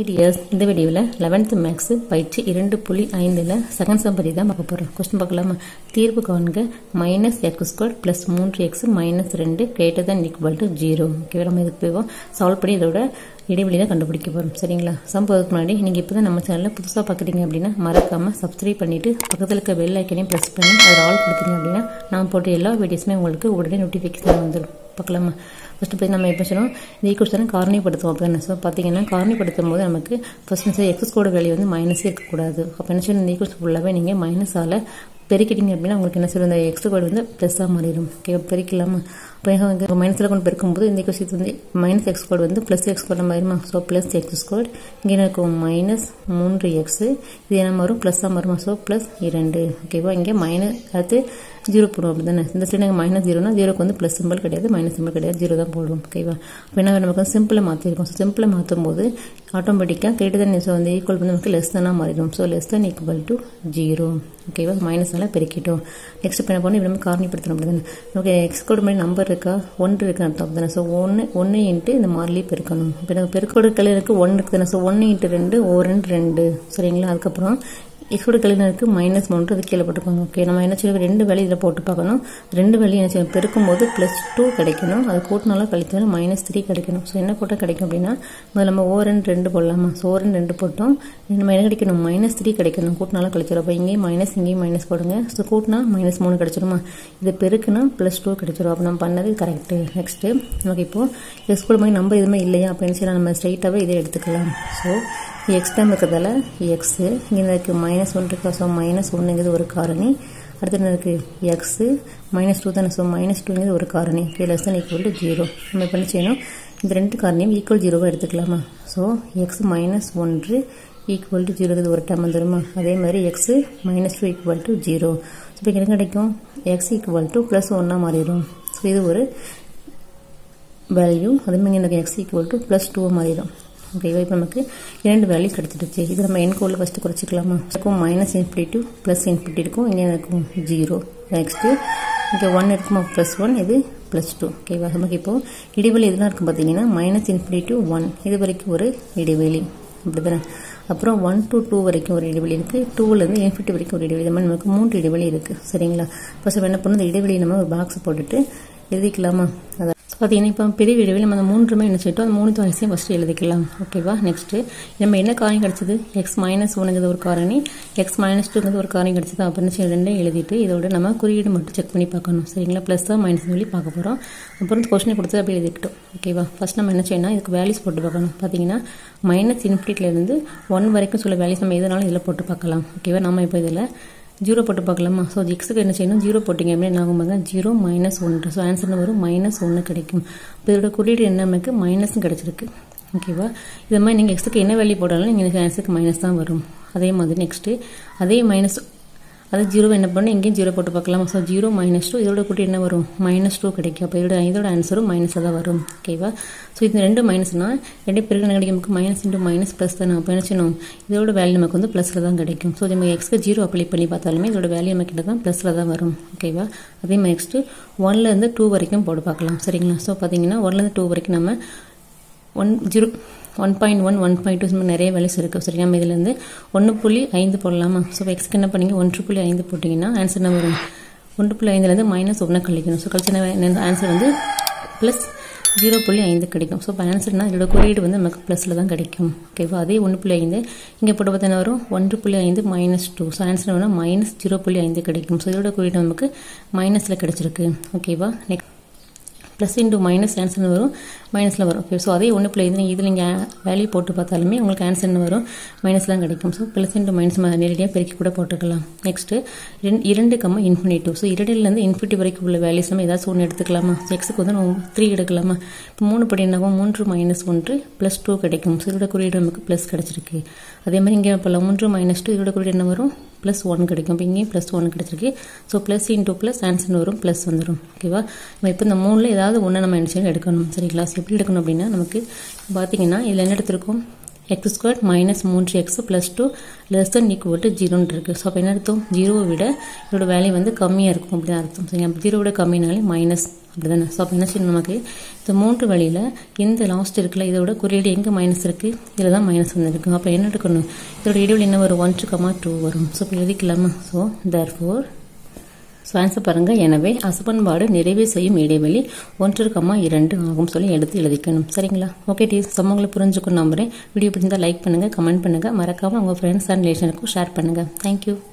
hi tears இந்த வீடியோவில் eleventh maths பயிற்சி இரண்டு புள்ளி ஐந்தில் செகண்ட் சம் பற்றி தான் பார்க்க போகிறோம் கொஸ்டின் பார்க்கலாமா தீர்வு காண்க மைனஸ் எக்ஸ் ஸ்கொயர் ப்ளஸ் மூன்று எக்ஸ் மைனஸ் ரெண்டு greater than equal to zero okay நம்ம இதுக்கு போவோம் சால்வ் பண்ணி இதோட இடைவெளி தான் கண்டுபிடிக்க போகிறோம் சரிங்களா சம் போகிறதுக்கு முன்னாடி நீங்கள் இப்போ தான் நம்ம சேனலில் புதுசாக பார்க்குறீங்க அப்படின்னா மறக்காமல் சப்ஸ்கிரைப் பண்ணிவிட்டு பக்கத்தில் இருக்க பெல் ஐக்கனையும் ப்ரெஸ் பண்ணி அதில் ஆல் கொடுத்தீங்க அப்படின்னா நான் போட்ட எல்லா வீடியோஸுமே உங்களுக்கு உடனே நோட்டிஃபிகேஷன் வந்துடும் பார்க்கலாமா ஃபஸ்ட்டு போய் நம்ம எப்போ சொன்னோம் இந்த ஈக்குவேஷனை காரணிப்படுத்துவோம் அப்போ என்ன ஸோ பார்த்தீங்கன்னா காரணிப்படுத்தும் போது நமக்கு ஃபஸ்ட் நிமிஷம் எக்ஸ் கூட வேல்யூ வந்து மைனஸே இருக்கக்கூடாது அப்போ என்ன சொல்லணும் இந்த ஈக்குவேஷன் ஃபுல்லாகவே நீங்கள் மைனஸால் பெருக்கிட்டீங்க அப்படின்னா உங்களுக்கு என்ன சொல்லுவோம் இந்த எக்ஸ் கோடு வந்து ப்ளஸ்ஸாக மாறிடும் ஓகே பெருக்கலாமா இப்போ இங்கே மைனஸில் கொண்டு பெருக்கும்போது இந்த ஈக்குவேஷன் வந்து மைனஸ் எக்ஸ் கோடு வந்து ப்ளஸ் எக்ஸ் கோடு மாறிடுமா ஸோ ப்ளஸ் எக்ஸ் கோட் இங்கே என்ன இருக்கும் மைனஸ் மூன்று எக்ஸு இது என்ன மாறும் ப்ளஸ்ஸாக மாறுமா ஸோ ப்ளஸ் இரண்டு ஓகேவா இங்கே மைனஸ் அடுத்து ஜீரோ போடுவோம் அப்படி தானே இந்த சைடு மைனஸ் ஜீரோனா ஜீரோக்கு வந்து ப்ளஸ் சிம்பிள் கிடையாது மைனஸ் சிம்பிள் கிடையாது ஜீரோ தான் போடுவோம் ஓகேவா அப்போ என்ன நமக்கு வந்து சிம்பிளை மாற்றிருக்கோம் ஸோ சிம்பிளை மாற்றும் போது ஆட்டோமேட்டிக்காக கிரேட்டர் தன் ஸோ வந்து ஈக்குவல் வந்து நமக்கு லெஸ் தானாக மாறிடும் so less than equal to zero ஓகேவா மைனஸ்னால பெருக்கிட்டோம் நெக்ஸ்ட் இப்போ என்ன பண்ணணும் இப்படி நம்ம காரணிப்படுத்தணும் அப்படி தானே ஓகே எக்ஸ் கோடு மாதிரி நம்பர் இருக்கா ஒன்று இருக்கு அர்த்தம் தானே ஸோ ஒன்று ஒன்று இன்ட்டு இந்த மாதிரிலேயே பெருக்கணும் இப்போ நம்ம பெருக்கோடு கலருக்கு ஒன்று இருக்குது தானே ஸோ ஒன்று இன்ட்டு ரெண்டு ஓ ரெண்டு ரெண்டு சரிங்களா அதுக்கப்புறம் எக்ஸோட கலைஞருக்கு மைனஸ் மூன்று அது கீழே போட்டுக்கோங்க ஓகே நம்ம என்ன செய்யணும் ரெண்டு வேலை இதில் போட்டு பார்க்கணும் ரெண்டு வேலை என்ன செய்யணும் பெருக்கும் போது ப்ளஸ் டூ கிடைக்கணும் அது கூட்டினாலும் கழித்தாலும் மைனஸ் த்ரீ கிடைக்கணும் ஸோ என்ன போட்டால் கிடைக்கும் அப்படின்னா முதல்ல நம்ம ஓ ரெண்டு ரெண்டு போடலாமா ஸோ ஓ ரெண்டு ரெண்டு போட்டோம் நம்ம என்ன கிடைக்கணும் மைனஸ் த்ரீ கிடைக்கணும் கூட்டினாலும் கழிச்சிடும் அப்போ இங்கேயும் மைனஸ் இங்கேயும் மைனஸ் போடுங்க ஸோ கூட்டினா மைனஸ் மூணு கிடைச்சிருமா இது பெருக்குனா ப்ளஸ் டூ கிடைச்சிடும் அப்போ நம்ம பண்ணது கரெக்டு நெக்ஸ்ட்டு நமக்கு இப்போது எக்ஸ் கூட மாதிரி நம்பர் எதுவுமே இல்லையா அப்படின்னு சொல்லி நம்ம ஸ்ட்ரைட்டாகவே இதை எடுத்துக்கலாம் ஸோ எக்ஸ் டைம் இருக்கிறதால எக்ஸு இங்கே இருக்குது மைனஸ் ஒன் இருக்கா ஸோ மைனஸ் ஒன்றுங்கிறது ஒரு காரணி அடுத்து என்ன இருக்குது எக்ஸு மைனஸ் டூ தானே ஸோ மைனஸ் டூங்கிறது ஒரு காரணி okay less than equal to zero நம்ம இப்போ என்ன செய்யணும் இந்த ரெண்டு காரணியும் ஈக்குவல் ஜீரோவாக எடுத்துக்கலாமா ஸோ எக்ஸ் மைனஸ் ஒன்று ஈக்குவல் டு ஜீரோங்கிறது ஒரு டைம் வந்துடுமா அதே மாதிரி x minus two equal to zero so இப்போ என்ன கிடைக்கும் எக்ஸ் ஈக்குவல் டு ப்ளஸ் ஒன்னாக மாறிடும் ஸோ இது ஒரு வேல்யூ அதேமாதிரி எனக்கு எக்ஸ் ஈக்குவல் டு ப்ளஸ் டூவாக மாறிடும் ஓகேவா இப்போ நமக்கு இரண்டு வேல்யூ கிடச்சிடுச்சு இது நம்ம என் கோடில் ஃபஸ்ட்டு குறைச்சிக்கலாமா இருக்கும் மைனஸ் இன்ஃபினிட்டி ப்ளஸ் இன்ஃபினிட்டி இருக்கும் இங்கே இருக்கும் ஜீரோ நெக்ஸ்ட்டு இங்கே ஒன் இருக்குமா ப்ளஸ் ஒன் இது ப்ளஸ் டூ ஓகேவா நமக்கு இப்போது இடைவெளி இதெல்லாம் இருக்கும் பார்த்தீங்கன்னா மைனஸ் இன்ஃபினிட்டி ஒன் இது வரைக்கும் ஒரு இடைவெளி அப்படி தானே அப்புறம் ஒன் டு டூ வரைக்கும் ஒரு இடைவெளி இருக்குது டூலேருந்து இன்ஃபினிட்டி வரைக்கும் ஒரு இடைவெளி இந்த மாதிரி நமக்கு மூன்று இடைவெளி இருக்குது சரிங்களா ஃபஸ்ட் என்ன பண்ணணும் இந்த இடைவெளி நம்ம ஒரு பாக்ஸ் போட்டுட்டு எழுதிக்கலாமா அதான் பார்த்தீங்கன்னா இப்போ பெரிய இடைவெளி நம்ம அந்த மூன்றுமே என்ன செய்யட்டோம் அந்த மூணு வயசையும் ஃபஸ்ட்டு எழுதிக்கலாம் ஓகேவா நெக்ஸ்ட்டு நம்ம என்ன காரணி கிடச்சிது எக்ஸ் மைனஸ் ஒன்றுங்கிறது ஒரு காரணி எக்ஸ் மைனஸ் டூங்கிறது ஒரு காரணி கிடச்சிது அப்படின்னு சொல்லி ரெண்டையும் எழுதிட்டு இதோட நம்ம குறியீடு மட்டும் செக் பண்ணி பார்க்கணும் சரிங்களா ப்ளஸ் தான் மைனஸ் சொல்லி பார்க்க போகிறோம் அப்புறம் கொஸ்டினை கொடுத்து அப்படி எழுதிக்கிட்டோம் ஓகேவா ஃபஸ்ட் நம்ம என்ன செய்யணும் இதுக்கு வேல்யூஸ் போட்டு பார்க்கணும் பார்த்தீங்கன்னா மைனஸ் இன்ஃபினிட்லேருந்து ஒன் வரைக்கும் சொல்ல வேல்யூஸ் நம்ம எதனாலும் இதில் போட்டு பார்க்கலாம் ஓகேவா நம்ம இப்போ இதில் ஜீரோ போட்டு பார்க்கலாமா ஸோ எக்ஸுக்கு என்ன செய்யணும் ஜீரோ போட்டிங்க அப்படின்னு என்ன ஆகும் ஜீரோ மைனஸ் ஒன்று ஸோ ஆன்சர் வரும் மைனஸ் ஒன்று கிடைக்கும் இப்போ இதோட குறியீடு என்ன நமக்கு மைனஸும் கிடச்சிருக்கு ஓகேவா இது மாதிரி நீங்கள் எக்ஸுக்கு என்ன வேல்யூ போட்டாலும் நீங்கள் ஆன்சருக்கு மைனஸ் தான் வரும் அதே மாதிரி நெக்ஸ்ட்டு அதே மைனஸ் அது ஜீரோ என்ன பண்ணணும் எங்கேயும் ஜீரோ போட்டு பார்க்கலாம் ஸோ ஜீரோ மைனஸ் டூ இதோட கூட்டி என்ன வரும் மைனஸ் டூ கிடைக்கும் அப்போ இதோட இதோட ஆன்சரும் மைனஸாக தான் வரும் ஓகேவா ஸோ இது ரெண்டு மைனஸ்னா ரெண்டு பேருக்கு என்ன கிடைக்கும் நமக்கு மைனஸ் இன்ட்டு மைனஸ் ப்ளஸ் தானே அப்போ என்ன செய்யணும் இதோட வேல்யூ நமக்கு வந்து ப்ளஸில் தான் கிடைக்கும் ஸோ நம்ம எக்ஸ்க்கு ஜீரோ அப்ளை பண்ணி பார்த்தாலுமே இதோட வேல்யூ நம்ம கிட்ட தான் ப்ளஸில் தான் வரும் ஓகேவா அதே மாதிரி நெக்ஸ்ட்டு ஒன்லேருந்து டூ வரைக்கும் போட்டு பார்க்கலாம் சரிங்களா ஸோ பார்த்தீங்கன்னா ஒன்லேருந்து டூ வரைக்கும் நம்ம one zero one point one one point two நிறைய வேல்யூஸ் இருக்குது சரி நம்ம இதுலேருந்து ஒன்று புள்ளி ஐந்து போடலாமா ஸோ எக்ஸ்க்கு என்ன பண்ணீங்க ஒன்று புள்ளி ஐந்து போட்டிங்கன்னா ஆன்சர் என்ன வரும் ஒன்று புள்ளி ஐந்துலேருந்து மைனஸ் ஒன்று கழிக்கணும் ஸோ கழிச்சு ஆன்சர் வந்து ப்ளஸ் ஜீரோ புள்ளி ஐந்து கிடைக்கும் ஸோ இப்போ ஆன்சர்னா இதோட குறியீடு வந்து நமக்கு ப்ளஸில் தான் கிடைக்கும் ஓகேவா அதே ஒன்று புள்ளி ஐந்து இங்கே போட்டு பார்த்தீங்கன்னா வரும் ஒன்று புள்ளி ஐந்து மைனஸ் டூ ஸோ ஆன்சர் வேணால் மைனஸ் ஜீரோ புள்ளி ஐந்து கிடைக்கும் ஸோ இதோட குறியீடு நமக்கு மைனஸில் கிடைச்சிருக்கு ஓகேவா next plus into minus answer வரும் மைனஸில் வரும் ஓகே ஸோ அதே ஒன்று பிள்ளை இது இதில் நீங்கள் வேல்யூ போட்டு பார்த்தாலுமே உங்களுக்கு ஆன்சர் என்ன வரும் மைனஸ் தான் கிடைக்கும் ஸோ ப்ளஸ் இன்டூ மைனஸ் நேரடியாக பெருக்கி கூட போட்டுக்கலாம் நெக்ஸ்ட்டு ரெண்டு இரண்டு கம்மா இன்ஃபினிட்டிவ் ஸோ இரண்டிலேருந்து இன்ஃபினிட்டி வரைக்கும் உள்ள வேல்யூஸ் நம்ம ஏதாச்சும் ஒன்று எடுத்துக்கலாமா ஸோ எக்ஸுக்கு வந்து நம்ம த்ரீ எடுக்கலாமா இப்போ மூணு படி என்னவோ மூன்று மைனஸ் ஒன்று ப்ளஸ் டூ கிடைக்கும் ஸோ இதோட குறியீடு நமக்கு ப்ளஸ் கிடச்சிருக்கு அதே மாதிரி இங்கே இப்போ மூன்று மைனஸ் டூ இதோட குறியீடு என்ன வரும் ப்ளஸ் ஒன் கிடைக்கும் இப்போ இங்கேயும் ப்ளஸ் ஒன் கிடச்சிருக்கு so plus into plus answer வரும் ப்ளஸ் வந்துடும் ஓகேவா நம்ம இப்போ இந்த மூணில் ஏதாவது ஒன்று நம்ம என்ன எடுக்கணும் சரிங்களா எப்படி எடுக்கணும் அப்படின்னா நமக்கு பார்த்தீங்கன்னா இதில் என்ன எடுத்திருக்கோம் எக்ஸ் ஸ்கொயர் மைனஸ் மூன்று x plus two less than equal to ஜீரோன்னு இருக்குது ஸோ அப்போ என்ன அர்த்தம் ஜீரோவை விட இதோட வேல்யூ வந்து கம்மியாக இருக்கும் அப்படின்னு அர்த்தம் சரிங்க ஜீரோ விட கம்மினாலே மைனஸ் அப்படிதானே ஸோ அப்போ என்ன செய்யணும் நமக்கு இந்த மூன்று வழியில் இந்த லாஸ்ட் இருக்குல்ல இதோட குறியீடு எங்கே மைனஸ் இருக்குது இதில் தான் மைனஸ் வந்துருக்கு அப்போ என்ன எடுக்கணும் இதோட இடைவெளி என்ன வரும் ஒன் கமா டூ வரும் ஸோ இப்போ எழுதிக்கலாமா so therefore so answer பாருங்கள் எனவே அசப்பன்பாடு நிறைவே செய்யும் இடைவெளி ஒன்று கம்மா இரண்டு ஆகும் சொல்லி எடுத்து எழுதிக்கணும் சரிங்களா ஓகே டீ சமங்களை புரிஞ்சுக்கணும் நம்புறேன் வீடியோ பிடிச்சிருந்தா லைக் பண்ணுங்கள் கமெண்ட் பண்ணுங்கள் மறக்காமல் உங்கள் ஃப்ரெண்ட்ஸ் அண்ட் ரிலேஷனுக்கும் ஷேர் பண்ணுங்கள் தேங்க்யூ